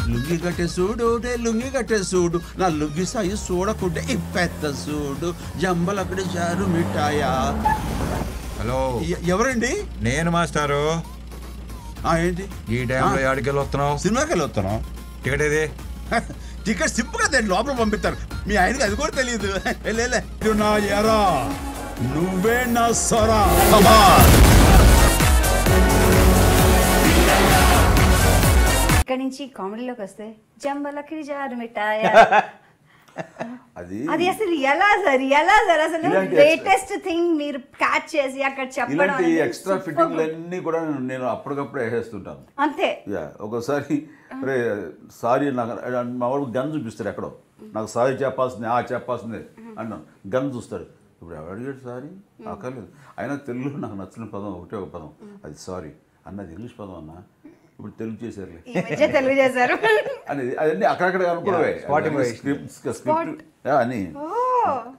లుంగి కట్టే చూడు నే లుంగి కట్టే చూడు నా లుంగి సాయి చూడకుంటే ఈ పెద్ద చూడు జంబలక్కడి జారు మిఠాయా హలో ఎ- ఎవరండి నేను మాస్టారు ఆ, ఏంటి ఈ టైంలో ఆడికెళ్ళి వస్తున్నావు సినిమాకి వెళ్ళి వస్తున్నాం టికెట్ ఏది టికెట్ సింపుల్గా దాన్ని లోపల పంపిస్తారు మీ ఆయనకి అది కూడా తెలియదు వెళ్ళలే ఇది నా ఎరా నువ్వే నా సొరా ఇక్కడ నుంచి కామెడీలోకి వస్తే జంబలకిడి జారు మిఠాయ అది అది అసలు ఎలా సార్ ఎలా సార్ అసలు ఇలాంటి లేటెస్ట్ థింగ్ మీరు క్యాచ్ చేసి అక్కడ చెప్పడం ఇలాంటి అనేది ఎక్స్ట్రా super ఫిట్టింగ్లు good. అన్నీ కూడా నేను అప్పటికప్పుడు వేసేస్తుంటాను అంతే యా ఒకసారి రే సారీ నాకు మా వాడు గన్ చూపిస్తాడు ఎక్కడో నాకు సారీ చెప్పాల్సింది ఆ చెప్పాల్సిందే అన్నాను గన్ చూస్తాడు ఇప్పుడు ఎవరు అడిగాడు సారీ అక్కర్లేదు అయినా తెలుగులో నాకు నచ్చిన పదం ఒకటే ఒక పదం అది సారీ అన్నది ఇంగ్లీష్ పదం అన్న ఇప్పుడు తెలుగు చేశారులే ఈ మధ్య తెలుగు చేశారు అనేది అవన్నీ అక్కడక్కడ అనుకోవే Yeah, spot అవన్నీ improvisation. స్క్రిప్ట్ స్క్రిప్ట్ యా, అని ఓ